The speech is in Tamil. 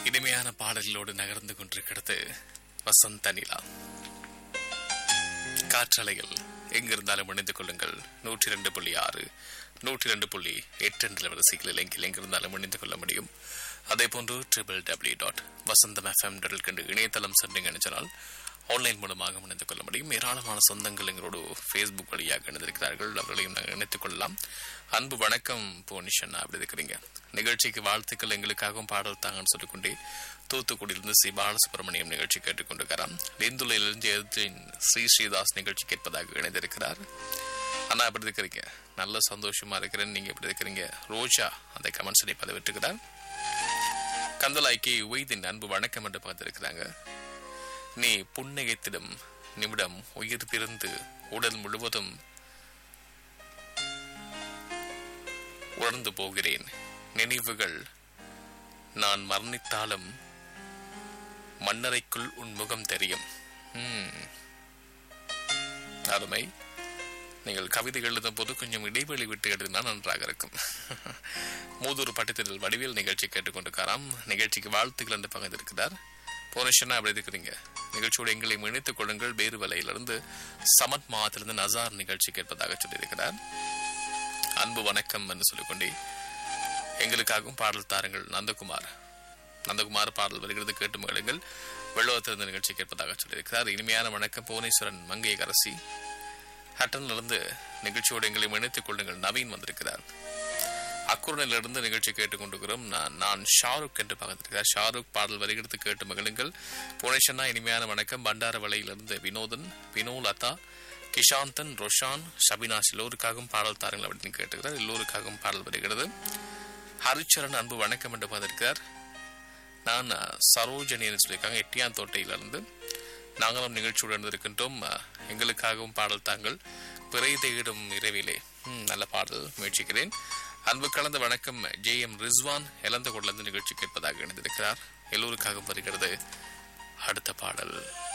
இனிமையான பாடல்களோடு நகர்ந்து கொண்டிருக்கிறது வசந்த நிலா காற்றலைகள் எங்கிருந்தாலும் இணைந்து கொள்ளுங்கள் நூற்றி ரெண்டு புள்ளி ஆறு நூற்றி ரெண்டு புள்ளி எட்டு என்ற வரிசைகளில் எங்கில் எங்கிருந்தாலும் இணைந்து கொள்ள முடியும் அதே போன்று triple W dot Vasantham FM dot கண்டு இணையதளம் சென்றீங்கன்னு சொன்னால் ஆன்லைன் மூலமாக இணைந்து கொள்ள முடியும் ஏராளமான சொந்தங்கள் எங்களோடு ஃபேஸ்புக் வழியாக இணைந்திருக்கிறார்கள் அவர்களையும் நாங்கள் இணைத்துக் கொள்ளலாம் அன்பு வணக்கம் போனிஷன் அப்படி இருக்கிறீங்க நிகழ்ச்சிக்கு வாழ்த்துக்கள் எங்களுக்காகவும் பாடல் தாங்கன்னு சொல்லிக்கொண்டே தூத்துக்குடியிலிருந்து ஸ்ரீ பாலசுப்ரமணியம் நிகழ்ச்சி கேட்டுக்கொண்டிருக்கிறார் லிந்துலையிலிருந்து எதிர்த்தின் ஸ்ரீ ஸ்ரீதாஸ் நிகழ்ச்சி கேட்பதாக இணைந்திருக்கிறார் அண்ணா எப்படி இருக்கிறீங்க நல்ல சந்தோஷமா இருக்கிறேன் நீங்க எப்படி இருக்கிறீங்க ரோஜா அந்த கமெண்ட்ஸை பதிவிட்டுக்கிறார் கந்தலாய்க்கு உய்தின் அன்பு வணக்கம் என்று பார்த்திருக்கிறாங்க நீ புன்னகைத்திடும் நிமிடம் உயிர் பிறந்து உடல் முழுவதும் உணர்ந்து போகிறேன் நினைவுகள் நான் மரணித்தாலும் மண்ணறைக்குள் உன் முகம் தெரியும் ம். அருமை நீங்கள் கவிதை எழுதும் போது கொஞ்சம் இடைவெளி விட்டு எழுதினால் நன்றாக இருக்கும் மூதூர் பட்டத்தில் வடிவேல் நிகழ்ச்சி கேட்டுக்கொண்டிருக்காராம் நிகழ்ச்சிக்கு வாழ்த்துக்கள் என்று பகிர்ந்திருக்கிறார் போனேஷனா அப்படி இருக்கிறீங்க நிகழ்ச்சியோடு எங்களை இணைத்துக் கொள்ளுங்கள் வேறு வலையிலிருந்து சமத் மாதத்திலிருந்து நசார் நிகழ்ச்சி கேட்பதாக சொல்லியிருக்கிறார் அன்பு வணக்கம் என்று சொல்லிக்கொண்டே எங்களுக்காகவும் பாடல் தாருங்கள் நந்தகுமார் நந்தகுமார் பாடல் வருகிறது கேட்டு மகளுங்கள் வெள்ளவத்திருந்த நிகழ்ச்சி கேட்பதாக சொல்லியிருக்கிறார் இனிமையான வணக்கம் புவனேஸ்வரன் மங்கையரசி ஹட்டனிலிருந்து நிகழ்ச்சியோடு எங்களை இணைத்துக் கொள்ளுங்கள் நவீன் வந்திருக்கிறார் அக்குரனிலிருந்து நிகழ்ச்சி கேட்டுக்கொண்டிருக்கிறோம் நான் நான் ஷாருக் என்று பகிர்ந்திருக்கிறார் ஷாருக் பாடல் வருகிறது கேட்டு மகிழுங்கள் புனேஷனா இனிமையான வணக்கம் பண்டாரவளையிலிருந்து வினோதன் வினோ லதா கிஷாந்தன் ரொஷான் ஷபினாஷ் எல்லோருக்காகவும் பாடல் தாருங்கள் அப்படின்னு கேட்டுக்கிறார் எல்லோருக்காகவும் பாடல் வருகிறது ஹரிச்சரன் அன்பு வணக்கம் என்று பார்த்திருக்கிறார் நான் அஹ், சரோஜனின்னு சொல்லியிருக்காங்க எட்டியான் தோட்டையிலிருந்து நாங்களும் நிகழ்ச்சியுடன் இருக்கின்றோம் அஹ், எங்களுக்காகவும் பாடல் தாங்கள் பிறை தேடும் இரவிலே ம், நல்ல பாடல் முயற்சிக்கிறேன் அன்பு கலந்த வணக்கம் ஜே எம் ரிஸ்வான் இழந்த கொண்டு நிகழ்ச்சி கேட்பதாக இணைந்திருக்கிறார் எல்லோருக்காகவும் வருகிறது அடுத்த பாடல்